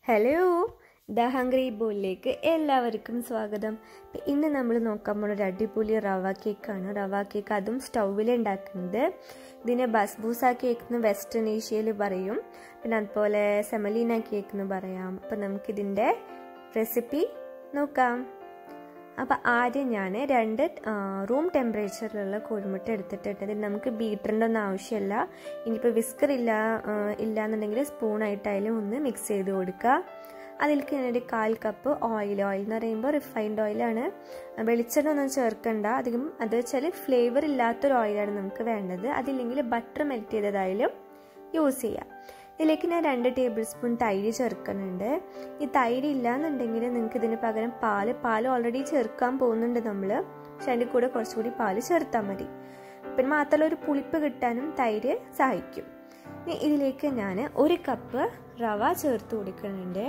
hello the hungry ബോളിലേക്ക് എല്ലാവർക്കും സ്വാഗതം ഇപ്പം ഇന്ന് നമ്മൾ നോക്കാൻ പോകുന്ന ഒരു അടിപൊളി റവ കേക്കാണ് റവ കേക്ക് അതും സ്റ്റൗവിൽ ഉണ്ടാക്കുന്നത് ഇതിനെ ബസ്ബൂസ കേക്ക് എന്ന് വെസ്റ്റേൺ ഏഷ്യയിൽ പറയും പിന്നെ അതുപോലെ സെമലീന കേക്ക് എന്ന് പറയാം അപ്പം നമുക്കിതിൻ്റെ റെസിപ്പി നോക്കാം അപ്പോൾ ആദ്യം ഞാൻ രണ്ട് റൂം ടെമ്പറേച്ചറിലുള്ള കോഴിമുട്ട എടുത്തിട്ടുണ്ട് ഇതിന് നമുക്ക് ബീറ്ററിൻ്റെ ഒന്നും ആവശ്യമില്ല ഇനിയിപ്പോൾ വിസ്കർ ഇല്ല ഇല്ല എന്നുണ്ടെങ്കിൽ സ്പൂണായിട്ടായാലും ഒന്ന് മിക്സ് ചെയ്ത് കൊടുക്കുക അതിലേക്ക് ഞാനൊരു കാൽ കപ്പ് ഓയിൽ ഓയിൽ എന്ന് പറയുമ്പോൾ റിഫൈൻഡ് ഓയിലാണ് വെളിച്ചെണ്ണ ഒന്നും ചേർക്കണ്ട അധികം അത് വെച്ചാൽ ഫ്ലേവർ ഇല്ലാത്തൊരു ഓയിലാണ് നമുക്ക് വേണ്ടത് അതില്ലെങ്കിൽ ബട്ടർ മെൽറ്റ് ചെയ്തതായാലും യൂസ് ചെയ്യാം ഇതിലേക്ക് ഞാൻ രണ്ട് ടേബിൾ സ്പൂൺ തൈര് ചേർക്കുന്നുണ്ട് ഈ തൈര് ഇല്ലാന്നുണ്ടെങ്കിൽ നിങ്ങൾക്ക് ഇതിന് പകരം പാല് പാൽ ഓൾറെഡി ചേർക്കാൻ പോകുന്നുണ്ട് നമ്മൾ പക്ഷെ അതിൻ്റെ കൂടെ കുറച്ചുകൂടി പാല് ചേർത്താൽ മതി പിന്നെ മാത്രമല്ല ഒരു പുളിപ്പ് കിട്ടാനും തൈര് സഹായിക്കും ഇനി ഇതിലേക്ക് ഞാൻ ഒരു കപ്പ് റവ ചേർത്ത് കൊടുക്കുന്നുണ്ട്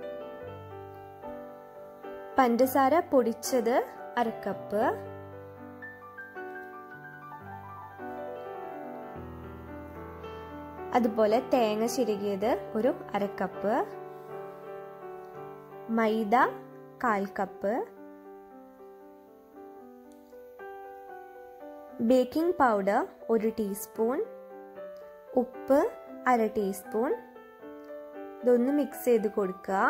പഞ്ചസാര പൊടിച്ചത് അരക്കപ്പ് അതുപോലെ തേങ്ങ ചിരകിയത് ഒരു അരക്കപ്പ് മൈദ കാൽ കപ്പ് ബേക്കിംഗ് പൗഡർ ഒരു ടീസ്പൂൺ ഉപ്പ് അര ടീസ്പൂൺ ഇതൊന്ന് മിക്സ് ചെയ്ത് കൊടുക്കുക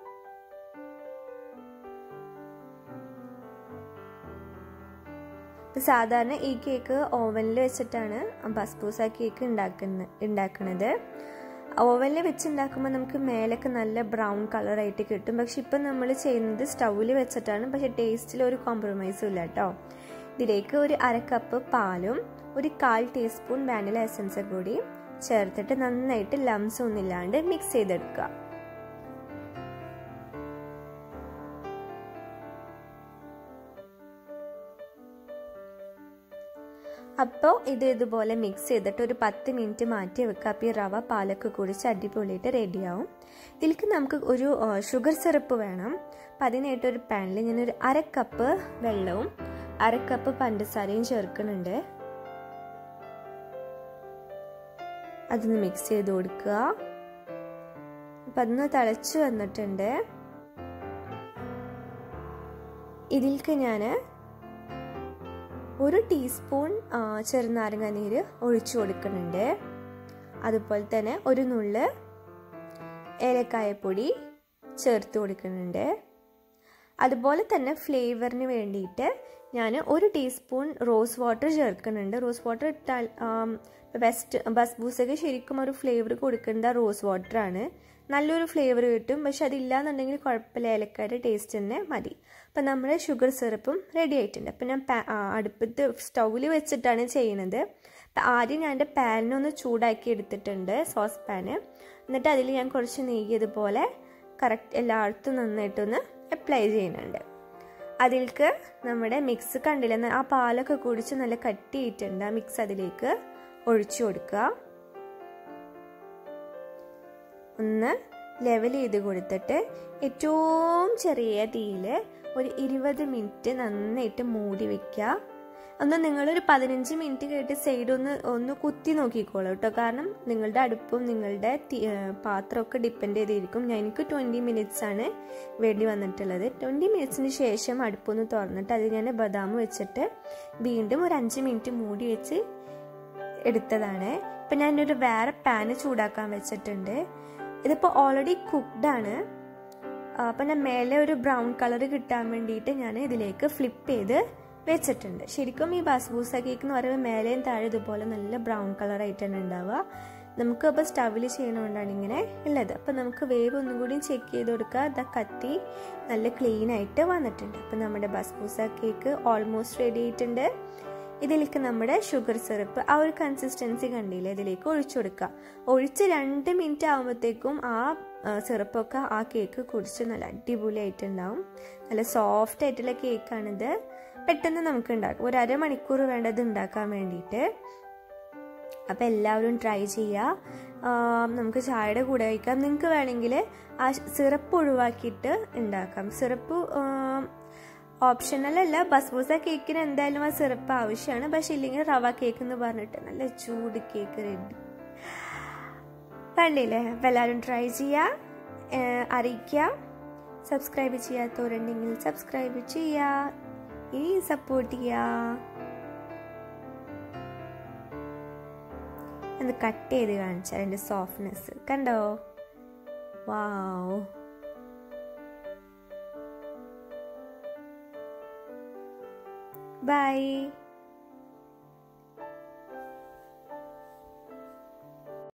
സാധാരണ ഈ കേക്ക് ഓവനിൽ വെച്ചിട്ടാണ് ബസ്ബൂസ കേക്ക് ഉണ്ടാക്കുന്ന ഉണ്ടാക്കുന്നത് ഓവനിൽ വെച്ച് ഉണ്ടാക്കുമ്പോൾ നമുക്ക് മേലൊക്കെ നല്ല ബ്രൗൺ കളറായിട്ട് കിട്ടും പക്ഷെ ഇപ്പം നമ്മൾ ചെയ്യുന്നത് സ്റ്റൗവിൽ വെച്ചിട്ടാണ് പക്ഷെ ടേസ്റ്റിൽ ഒരു കോംപ്രമൈസും ഇല്ല കേട്ടോ ഇതിലേക്ക് ഒരു അര കപ്പ് പാലും ഒരു കാൽ ടീസ്പൂൺ വാനില എസൻസ് കൂടി ചേർത്തിട്ട് നന്നായിട്ട് ലംസ് ഒന്നുമില്ലാണ്ട് മിക്സ് ചെയ്തെടുക്കുക അപ്പോൾ ഇത് ഇതുപോലെ മിക്സ് ചെയ്തിട്ട് ഒരു പത്ത് മിനിറ്റ് മാറ്റി വെക്കുക അപ്പോൾ ഈ റവ പാലൊക്കെ കുടിച്ച് അടിപൊളിയായിട്ട് റെഡിയാവും ഇതിലേക്ക് നമുക്ക് ഒരു ഷുഗർ സിറപ്പ് വേണം അപ്പം അതിനായിട്ട് ഒരു പാനിൽ ഞാനൊരു അര കപ്പ് വെള്ളവും അര കപ്പ് പഞ്ചസാരയും ചേർക്കുന്നുണ്ട് അതൊന്ന് മിക്സ് ചെയ്ത് കൊടുക്കുക അപ്പം അതൊന്ന് തിളച്ച് വന്നിട്ടുണ്ട് ഇതിലേക്ക് ഞാൻ ഒരു ടീസ്പൂൺ ചെറുനാരങ്ങ നീര് ഒഴിച്ചു കൊടുക്കുന്നുണ്ട് അതുപോലെ തന്നെ ഒരു നുള്ള് ഏലക്കായപ്പൊടി ചേർത്ത് കൊടുക്കുന്നുണ്ട് അതുപോലെ തന്നെ ഫ്ലേവറിന് വേണ്ടിയിട്ട് ഞാൻ ഒരു ടീസ്പൂൺ റോസ് വാട്ടർ ചേർക്കുന്നുണ്ട് റോസ് വാട്ടർ ഇട്ടാൽ ബെസ്റ്റ് ബസ്ബൂസൊക്കെ ശരിക്കും ഒരു ഫ്ലേവർ കൊടുക്കേണ്ട റോസ് വാട്ടറാണ് നല്ലൊരു ഫ്ലേവർ കിട്ടും പക്ഷെ അതില്ലാന്നുണ്ടെങ്കിൽ കുഴപ്പമില്ല ഏലക്കായുടെ ടേസ്റ്റ് തന്നെ മതി അപ്പം നമ്മുടെ ഷുഗർ സിറപ്പും റെഡി ആയിട്ടുണ്ട് അപ്പം ഞാൻ അടുപ്പത്ത് സ്റ്റൗവിൽ വെച്ചിട്ടാണ് ചെയ്യുന്നത് അപ്പം ആദ്യം ഞാൻ എൻ്റെ പാനിനൊന്ന് ചൂടാക്കി എടുത്തിട്ടുണ്ട് സോസ് പാന് എന്നിട്ട് അതിൽ ഞാൻ കുറച്ച് നെയ്യ് ഇതുപോലെ കറക്റ്റ് എല്ലായിടത്തും നന്നായിട്ടൊന്ന് അപ്ലൈ ചെയ്യുന്നുണ്ട് അതിലേക്ക് നമ്മുടെ മിക്സ് കണ്ടില്ല ആ പാലൊക്കെ കുടിച്ച് നല്ല കട്ടിയിട്ടുണ്ട് ആ മിക്സ് അതിലേക്ക് ഒഴിച്ചു കൊടുക്കുക ഒന്ന് ലെവൽ ചെയ്ത് കൊടുത്തിട്ട് ഏറ്റവും ചെറിയ തീയിൽ ഒരു ഇരുപത് മിനിറ്റ് നന്നായിട്ട് മൂടി വെക്കുക ഒന്ന് നിങ്ങളൊരു പതിനഞ്ച് മിനിറ്റ് കഴിഞ്ഞിട്ട് സൈഡ് ഒന്ന് ഒന്ന് കുത്തി നോക്കിക്കോളൂ കേട്ടോ കാരണം നിങ്ങളുടെ അടുപ്പും നിങ്ങളുടെ പാത്രമൊക്കെ ഡിപ്പെൻഡ് ചെയ്തിരിക്കും ഞാൻ എനിക്ക് ട്വൻറ്റി മിനിറ്റ്സ് ആണ് വേണ്ടി വന്നിട്ടുള്ളത് ട്വൻറ്റി മിനിറ്റ്സിന് ശേഷം അടുപ്പൊന്ന് തുറന്നിട്ട് അത് ഞാൻ ബദാം വെച്ചിട്ട് വീണ്ടും ഒരു അഞ്ച് മിനിറ്റ് മൂടി വെച്ച് എടുത്തതാണ് ഇപ്പം ഞാനൊരു വേറെ പാന് ചൂടാക്കാൻ വെച്ചിട്ടുണ്ട് ഇതിപ്പോൾ ഓൾറെഡി കുക്ക്ഡ് ആണ് അപ്പം ഞാൻ മേലെ ഒരു ബ്രൗൺ കളർ കിട്ടാൻ വേണ്ടിയിട്ട് ഞാൻ ഇതിലേക്ക് ഫ്ലിപ്പ് ചെയ്ത് വെച്ചിട്ടുണ്ട് ശരിക്കും ഈ ബസ്ബൂസ കേക്ക് എന്ന് പറയുമ്പോൾ മേലെയും താഴെ ഇതുപോലെ നല്ല ബ്രൗൺ കളർ ആയിട്ടാണ് ഉണ്ടാവുക നമുക്ക് അപ്പോൾ സ്റ്റവിൽ ചെയ്യണതുകൊണ്ടാണ് ഇങ്ങനെ ഉള്ളത് അപ്പം നമുക്ക് വേവ് ഒന്നും കൂടി ചെക്ക് ചെയ്ത് കൊടുക്കുക അത് കത്തി നല്ല ക്ലീൻ ആയിട്ട് വന്നിട്ടുണ്ട് അപ്പം നമ്മുടെ ബസ്ബൂസ കേക്ക് ഓൾമോസ്റ്റ് റെഡി ആയിട്ടുണ്ട് ഇതിലേക്ക് നമ്മുടെ ഷുഗർ സിറപ്പ് ആ ഒരു കൺസിസ്റ്റൻസി കണ്ടില്ലേ ഇതിലേക്ക് ഒഴിച്ചു കൊടുക്കുക ഒഴിച്ച് രണ്ട് മിനിറ്റ് ആകുമ്പോഴത്തേക്കും ആ സിറപ്പൊക്കെ ആ കേക്ക് കുടിച്ച് നല്ല അടിപൊളിയായിട്ടുണ്ടാവും നല്ല സോഫ്റ്റ് ആയിട്ടുള്ള കേക്കാണിത് പെട്ടെന്ന് നമുക്ക് ഉണ്ടാക്കാം ഒരു അരമണിക്കൂർ വേണ്ടത് ഉണ്ടാക്കാൻ വേണ്ടിയിട്ട് അപ്പോൾ എല്ലാവരും ട്രൈ ചെയ്യുക നമുക്ക് ചായയുടെ കൂടെ കഴിക്കാം നിങ്ങൾക്ക് വേണമെങ്കിൽ ആ സിറപ്പ് ഒഴിവാക്കിയിട്ട് ഉണ്ടാക്കാം സിറപ്പ് ഓപ്ഷണൽ അല്ല ബസ്ബൂസ കേക്കിന് എന്തായാലും ആ സിറപ്പ് ആവശ്യമാണ് പക്ഷെ ഇല്ലെങ്കിൽ റവ കേക്ക് എന്ന് പറഞ്ഞിട്ട് നല്ല ചൂട് കേക്ക് റെഡി കണ്ടില്ലേ അപ്പം എല്ലാവരും ട്രൈ ചെയ്യുക അറിയിക്കുക സബ്സ്ക്രൈബ് ചെയ്യാത്തവരുണ്ടെങ്കിൽ സബ്സ്ക്രൈബ് ചെയ്യുക ഇനി സപ്പോർട്ട് ചെയ്യുക ഒന്ന് കട്ട് ചെയ്ത് കാണിച്ചാൽ അതിൻ്റെ സോഫ്റ്റ്നെസ് കണ്ടോ വാവ് ബൈ